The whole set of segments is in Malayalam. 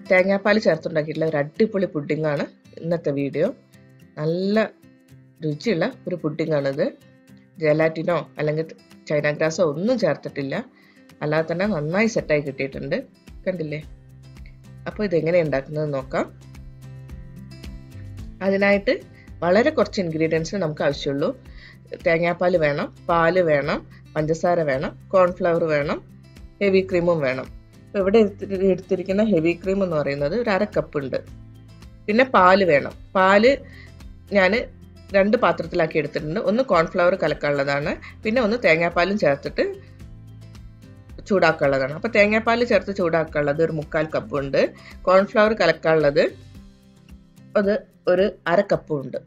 തേങ്ങാപ്പാൽ ചേർത്തുണ്ടാക്കിയിട്ടുള്ള ഒരു അടിപൊളി പുഡിങ്ങാണ് ഇന്നത്തെ വീഡിയോ നല്ല രുചിയുള്ള ഒരു പുഡിങ്ങാണിത് ജലാറ്റിനോ അല്ലെങ്കിൽ ചൈന ഗ്രാസോ ഒന്നും ചേർത്തിട്ടില്ല അല്ലാതെ തന്നെ നന്നായി സെറ്റായി കിട്ടിയിട്ടുണ്ട് കണ്ടില്ലേ അപ്പോൾ ഇതെങ്ങനെ ഉണ്ടാക്കുന്നത് നോക്കാം അതിനായിട്ട് വളരെ കുറച്ച് ഇൻഗ്രീഡിയൻസ് നമുക്ക് ആവശ്യമുള്ളൂ തേങ്ങാപ്പാൽ വേണം പാല് വേണം പഞ്ചസാര വേണം കോൺഫ്ലവർ വേണം ഹെവി ക്രീമും വേണം ഇപ്പോൾ ഇവിടെ എടുത്തിരിക്കുന്ന ഹെവി ക്രീം എന്ന് പറയുന്നത് ഒരു അര കപ്പ് ഉണ്ട് പിന്നെ പാല് വേണം പാല് ഞാൻ രണ്ട് പാത്രത്തിലാക്കി എടുത്തിട്ടുണ്ട് ഒന്ന് കോൺഫ്ലവർ കലക്കാനുള്ളതാണ് പിന്നെ ഒന്ന് തേങ്ങാപ്പാലും ചേർത്തിട്ട് ചൂടാക്കാനുള്ളതാണ് അപ്പോൾ തേങ്ങാപ്പാൽ ചേർത്ത് ചൂടാക്കാനുള്ളത് ഒരു മുക്കാൽ കപ്പുണ്ട് കോൺഫ്ലവർ കലക്കാനുള്ളത് അത് ഒരു അര കപ്പും ഉണ്ട്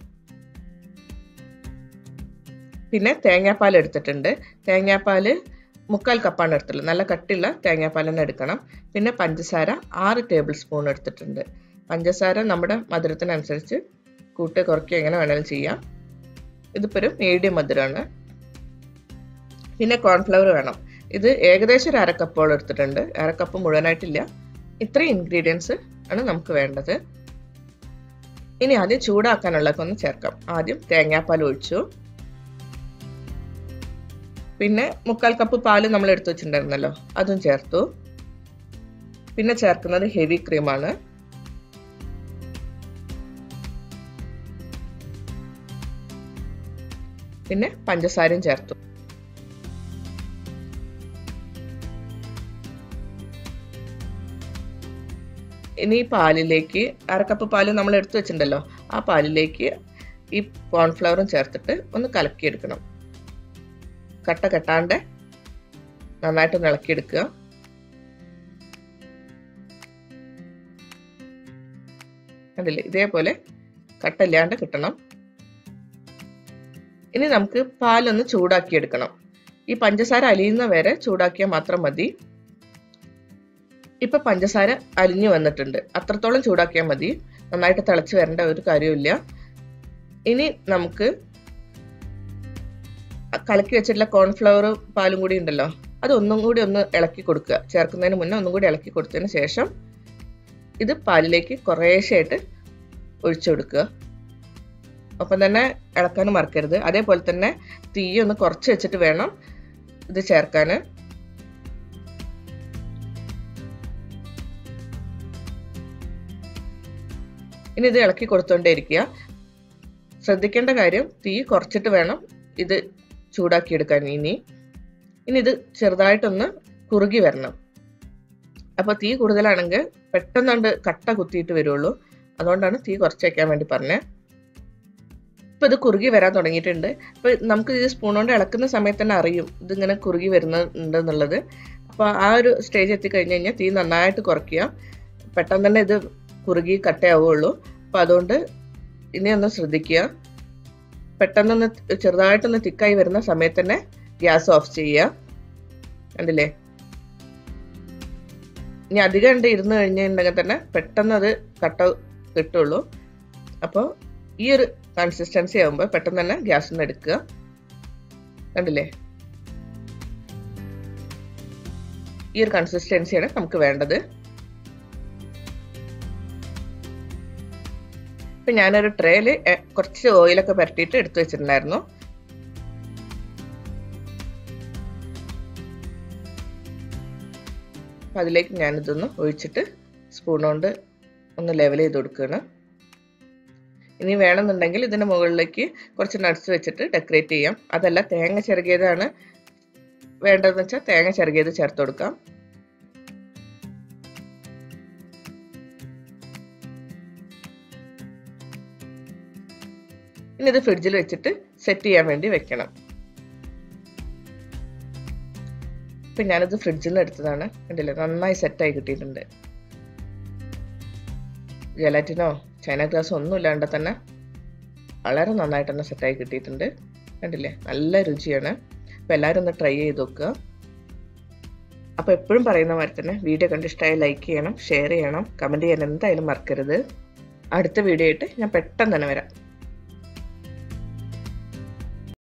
പിന്നെ തേങ്ങാപ്പാൽ എടുത്തിട്ടുണ്ട് തേങ്ങാപ്പാൽ മുക്കാൽ കപ്പാണ് എടുത്തുള്ളത് നല്ല കട്ടിയുള്ള തേങ്ങാപ്പാൽ തന്നെ എടുക്കണം പിന്നെ പഞ്ചസാര ആറ് ടേബിൾ സ്പൂൺ എടുത്തിട്ടുണ്ട് പഞ്ചസാര നമ്മുടെ മധുരത്തിനനുസരിച്ച് കൂട്ട് കുറയ്ക്കുക എങ്ങനെ വേണമെങ്കിലും ചെയ്യാം ഇതിപ്പോൾ ഒരു മീഡിയം മധുരമാണ് പിന്നെ കോൺഫ്ലവർ വേണം ഇത് ഏകദേശം ഒരു അരക്കപ്പോളം എടുത്തിട്ടുണ്ട് അരക്കപ്പ് മുഴുവനായിട്ടില്ല ഇത്രയും ഇൻഗ്രീഡിയൻസ് ആണ് നമുക്ക് വേണ്ടത് ഇനി ആദ്യം ചൂടാക്കാനുള്ളതൊക്കെ ഒന്ന് ചേർക്കാം ആദ്യം തേങ്ങാപ്പാൽ ഒഴിച്ചു പിന്നെ മുക്കാൽ കപ്പ് പാല് നമ്മൾ എടുത്തു വെച്ചിട്ടുണ്ടായിരുന്നല്ലോ അതും ചേർത്തു പിന്നെ ചേർക്കുന്നത് ഹെവി ക്രീമാണ് പിന്നെ പഞ്ചസാരയും ചേർത്തു ഇനി ഈ പാലിലേക്ക് അരക്കപ്പ് പാല് നമ്മൾ എടുത്തു വെച്ചിട്ടുണ്ടല്ലോ ആ പാലിലേക്ക് ഈ കോൺഫ്ലവറും ചേർത്തിട്ട് ഒന്ന് കലക്കിയെടുക്കണം കട്ട കെട്ടാണ്ട് നന്നായിട്ടൊന്ന് ഇളക്കിയെടുക്കുക കണ്ടില്ലേ ഇതേപോലെ കട്ടല്ലാണ്ട് കിട്ടണം ഇനി നമുക്ക് പാലൊന്ന് ചൂടാക്കിയെടുക്കണം ഈ പഞ്ചസാര അലിയുന്ന വരെ ചൂടാക്കിയാൽ മാത്രം മതി ഇപ്പൊ പഞ്ചസാര അലിഞ്ഞു വന്നിട്ടുണ്ട് അത്രത്തോളം ചൂടാക്കിയാൽ മതി നന്നായിട്ട് തിളച്ച് വരേണ്ട ഒരു കാര്യമില്ല ഇനി നമുക്ക് കലക്കി വെച്ചിട്ടുള്ള കോൺഫ്ലവർ പാലും കൂടി ഉണ്ടല്ലോ അത് ഒന്നും കൂടി ഒന്ന് ഇളക്കി കൊടുക്കുക ചേർക്കുന്നതിന് മുന്നേ ഒന്നും കൂടി ഇളക്കി കൊടുത്തതിന് ശേഷം ഇത് പാലിലേക്ക് കുറേശ്ശായിട്ട് ഒഴിച്ചു കൊടുക്കുക ഒപ്പം തന്നെ ഇളക്കാനും മറക്കരുത് അതേപോലെ തന്നെ തീ ഒന്ന് കുറച്ച് വെച്ചിട്ട് വേണം ഇത് ചേർക്കാൻ ഇനി ഇത് ഇളക്കി കൊടുത്തോണ്ടേ ഇരിക്കുക ശ്രദ്ധിക്കേണ്ട കാര്യം തീ കുറച്ചിട്ട് വേണം ഇത് ചൂടാക്കിയെടുക്കാൻ ഇനി ഇനി ഇത് ചെറുതായിട്ടൊന്ന് കുറുകി വരണം അപ്പോൾ തീ കൂടുതലാണെങ്കിൽ പെട്ടെന്നുണ്ട് കട്ട കുത്തിയിട്ട് വരുള്ളൂ അതുകൊണ്ടാണ് തീ കുറച്ച് വയ്ക്കാൻ വേണ്ടി പറഞ്ഞത് ഇപ്പം ഇത് കുറുകി വരാൻ തുടങ്ങിയിട്ടുണ്ട് അപ്പോൾ നമുക്ക് ഇത് സ്പൂൺ കൊണ്ട് ഇളക്കുന്ന സമയത്ത് തന്നെ അറിയും ഇതിങ്ങനെ കുറുകി വരുന്നുണ്ടെന്നുള്ളത് അപ്പോൾ ആ ഒരു സ്റ്റേജ് എത്തിക്കഴിഞ്ഞ് കഴിഞ്ഞാൽ തീ നന്നായിട്ട് കുറയ്ക്കുക പെട്ടെന്ന് തന്നെ ഇത് കുറുകി കട്ടയാവുള്ളൂ അപ്പോൾ അതുകൊണ്ട് ഇനി ഒന്ന് ശ്രദ്ധിക്കുക പെട്ടെന്നൊന്ന് ചെറുതായിട്ടൊന്ന് തിക്കായി വരുന്ന സമയത്ത് തന്നെ ഗ്യാസ് ഓഫ് ചെയ്യുക കണ്ടില്ലേ ഇനി അധികം ഉണ്ട് ഇരുന്ന് കഴിഞ്ഞിട്ടുണ്ടെങ്കിൽ തന്നെ പെട്ടെന്ന് അത് കട്ട കിട്ടുള്ളൂ അപ്പോൾ ഈ ഒരു കൺസിസ്റ്റൻസി ആകുമ്പോൾ പെട്ടെന്ന് തന്നെ ഗ്യാസിൽ നിന്ന് എടുക്കുക കണ്ടില്ലേ ഈ ഒരു കൺസിസ്റ്റൻസിയാണ് നമുക്ക് വേണ്ടത് ഇപ്പം ഞാനൊരു ട്രേയിൽ കുറച്ച് ഓയിലൊക്കെ പുരട്ടിയിട്ട് എടുത്തു വെച്ചിട്ടുണ്ടായിരുന്നു അപ്പം അതിലേക്ക് ഞാനിതൊന്ന് ഒഴിച്ചിട്ട് സ്പൂൺ കൊണ്ട് ഒന്ന് ലെവൽ ചെയ്ത് കൊടുക്കുകയാണ് ഇനി വേണമെന്നുണ്ടെങ്കിൽ ഇതിൻ്റെ മുകളിലേക്ക് കുറച്ച് നട്ട്സ് വെച്ചിട്ട് ഡെക്കറേറ്റ് ചെയ്യാം അതല്ല തേങ്ങ ചിരകിയതാണ് വേണ്ടതെന്ന് വെച്ചാൽ തേങ്ങ ചിരകിയത് ചേർത്ത് കൊടുക്കാം ഇനി ഇത് ഫ്രിഡ്ജിൽ വെച്ചിട്ട് സെറ്റ് ചെയ്യാൻ വേണ്ടി വെക്കണം ഇപ്പം ഞാനിത് ഫ്രിഡ്ജിൽ നിന്ന് എടുത്തതാണ് കണ്ടില്ലേ നന്നായി സെറ്റായി കിട്ടിയിട്ടുണ്ട് ജലാറ്റിനോ ചൈന ഗ്ലാസോ ഒന്നും ഇല്ലാണ്ട് തന്നെ വളരെ നന്നായിട്ട് തന്നെ സെറ്റായി കിട്ടിയിട്ടുണ്ട് കണ്ടില്ലേ നല്ല രുചിയാണ് അപ്പോൾ എല്ലാവരും ഒന്ന് ട്രൈ ചെയ്ത് നോക്കുക അപ്പോൾ എപ്പോഴും പറയുന്ന മാതിരി തന്നെ വീഡിയോ കണ്ട് ഇഷ്ടമായി ലൈക്ക് ചെയ്യണം ഷെയർ ചെയ്യണം കമൻറ്റ് ചെയ്യാൻ എന്തായാലും മറക്കരുത് അടുത്ത വീഡിയോ ആയിട്ട് ഞാൻ പെട്ടെന്ന് തന്നെ വരാം